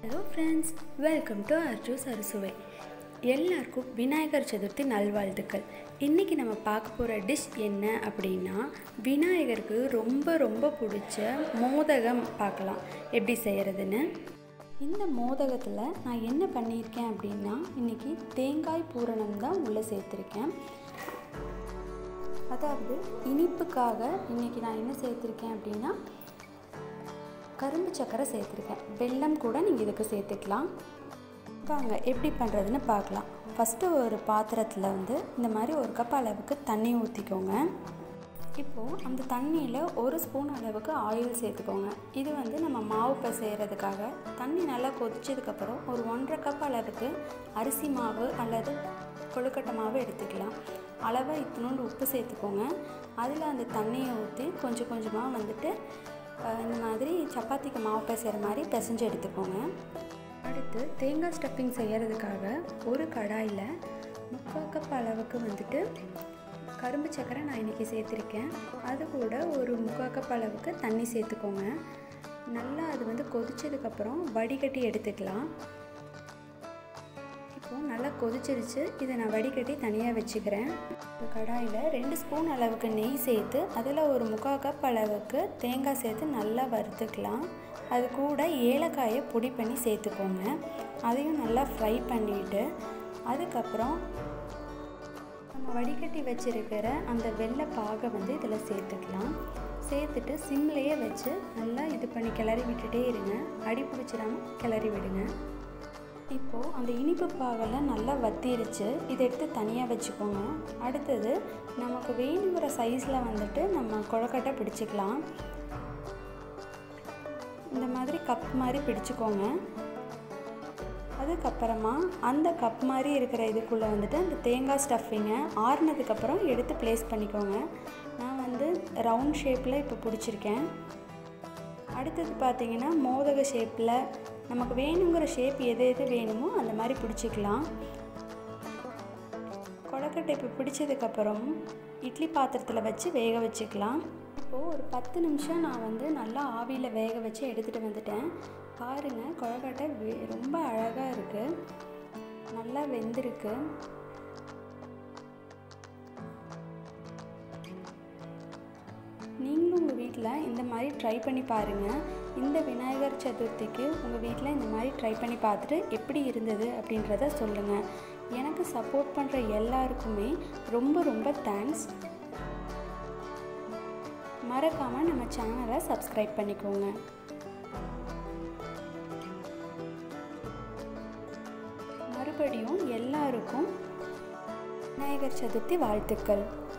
hello friends welcome to Arju's அறுசுவை எல்லாருக்கும் விநாயகர் சதுர்த்தி நல்வாழ்த்துக்கள் இன்றைக்கி நம்ம பார்க்க போகிற டிஷ் என்ன அப்படின்னா விநாயகருக்கு ரொம்ப ரொம்ப பிடிச்ச மோதகம் பார்க்கலாம் எப்படி செய்கிறதுன்னு இந்த மோதகத்தில் நான் என்ன பண்ணியிருக்கேன் அப்படின்னா இன்றைக்கி தேங்காய் பூரணம் தான் உள்ளே சேர்த்துருக்கேன் அதாவது இனிப்புக்காக இன்றைக்கி நான் என்ன சேர்த்துருக்கேன் அப்படின்னா கரும்பு சக்கரை சேர்த்துருக்கேன் வெல்லம் கூட நீங்கள் இதுக்கு சேர்த்துக்கலாம் வாங்க எப்படி பண்ணுறதுன்னு பார்க்கலாம் ஃபஸ்ட்டு ஒரு பாத்திரத்தில் வந்து இந்த மாதிரி ஒரு கப் அளவுக்கு தண்ணி ஊற்றிக்கோங்க இப்போது அந்த தண்ணியில் ஒரு ஸ்பூன் அளவுக்கு ஆயில் சேர்த்துக்கோங்க இது வந்து நம்ம மாவு பிசைகிறதுக்காக தண்ணி நல்லா கொதிச்சதுக்கப்புறம் ஒரு ஒன்றரை கப் அளவுக்கு அரிசி மாவு அல்லது கொழுக்கட்டை மாவு எடுத்துக்கலாம் அளவாக இத்தினோண்டு உப்பு சேர்த்துக்கோங்க அதில் அந்த தண்ணியை ஊற்றி கொஞ்சம் கொஞ்சமாக வந்துட்டு இந்த மாதிரி சப்பாத்திக்கு மாவு பிசைகிற மாதிரி பிசைஞ்சு எடுத்துக்கோங்க அடுத்து தேங்காய் ஸ்டஃப்பிங் செய்கிறதுக்காக ஒரு கடாயில் முக்கால் கப் அளவுக்கு வந்துட்டு கரும்பு சக்கரை நான் இன்றைக்கி சேர்த்துருக்கேன் அது கூட ஒரு முக்கால் கப் அளவுக்கு தண்ணி சேர்த்துக்கோங்க நல்லா அது வந்து கொதிச்சதுக்கப்புறம் வடிகட்டி எடுத்துக்கலாம் இப்போது நல்லா கொதிச்சிருச்சு இதை நான் வடிகட்டி தனியாக வச்சுக்கிறேன் ஒரு கடாயில் ரெண்டு ஸ்பூன் அளவுக்கு நெய் சேர்த்து அதில் ஒரு முக்கால் கப் அளவுக்கு தேங்காய் சேர்த்து நல்லா வறுத்துக்கலாம் அது கூட ஏலக்காயை பொடி பண்ணி சேர்த்துக்கோங்க அதையும் நல்லா ஃப்ரை பண்ணிவிட்டு அதுக்கப்புறம் நம்ம வடிகட்டி வச்சுருக்கிற அந்த வெள்ளை பாகை வந்து இதில் சேர்த்துக்கலாம் சேர்த்துட்டு சிம்லேயே வச்சு நல்லா இது பண்ணி கிளறி விட்டுட்டே இருங்க அடி பிடிச்சிடாமல் கிளறி விடுங்க இப்போது அந்த இனிப்பு பாகெல்லாம் நல்லா வத்திருச்சு இதை எடுத்து தனியாக வச்சுக்கோங்க அடுத்தது நமக்கு வேணுங்கிற சைஸில் வந்துட்டு நம்ம கொழக்கட்டை பிடிச்சிக்கலாம் இந்த மாதிரி கப் மாதிரி பிடிச்சிக்கோங்க அதுக்கப்புறமா அந்த கப் மாதிரி இருக்கிற இதுக்குள்ளே வந்துட்டு அந்த தேங்காய் ஸ்டஃபிங்கை ஆறுனதுக்கப்புறம் எடுத்து ப்ளேஸ் பண்ணிக்கோங்க நான் வந்து ரவுண்ட் ஷேப்பில் இப்போ பிடிச்சிருக்கேன் அடுத்தது பார்த்திங்கன்னா மோதக ஷேப்பில் நமக்கு வேணுங்கிற ஷேப் எது எது வேணுமோ அந்த மாதிரி பிடிச்சிக்கலாம் கொழக்கட்டை இப்போ பிடிச்சதுக்கப்புறம் இட்லி பாத்திரத்தில் வச்சு வேக வச்சுக்கலாம் இப்போது ஒரு பத்து நிமிஷம் நான் வந்து நல்லா ஆவியில் வேக வச்சு எடுத்துகிட்டு வந்துட்டேன் பாருங்கள் கொழக்கட்டை வே ரொம்ப அழகாக இருக்குது நல்லா வெந்திருக்கு நீங்களும் உங்கள் வீட்டில் இந்த மாதிரி ட்ரை பண்ணி பாருங்கள் இந்த விநாயகர் சதுர்த்திக்கு உங்கள் வீட்டில் இந்த மாதிரி ட்ரை பண்ணி பார்த்துட்டு எப்படி இருந்தது அப்படின்றத சொல்லுங்கள் எனக்கு சப்போர்ட் பண்ணுற எல்லாருக்குமே ரொம்ப ரொம்ப தேங்க்ஸ் மறக்காமல் நம்ம சேனலை சப்ஸ்கிரைப் பண்ணிக்கோங்க மறுபடியும் எல்லாருக்கும் விநாயகர் சதுர்த்தி வாழ்த்துக்கள்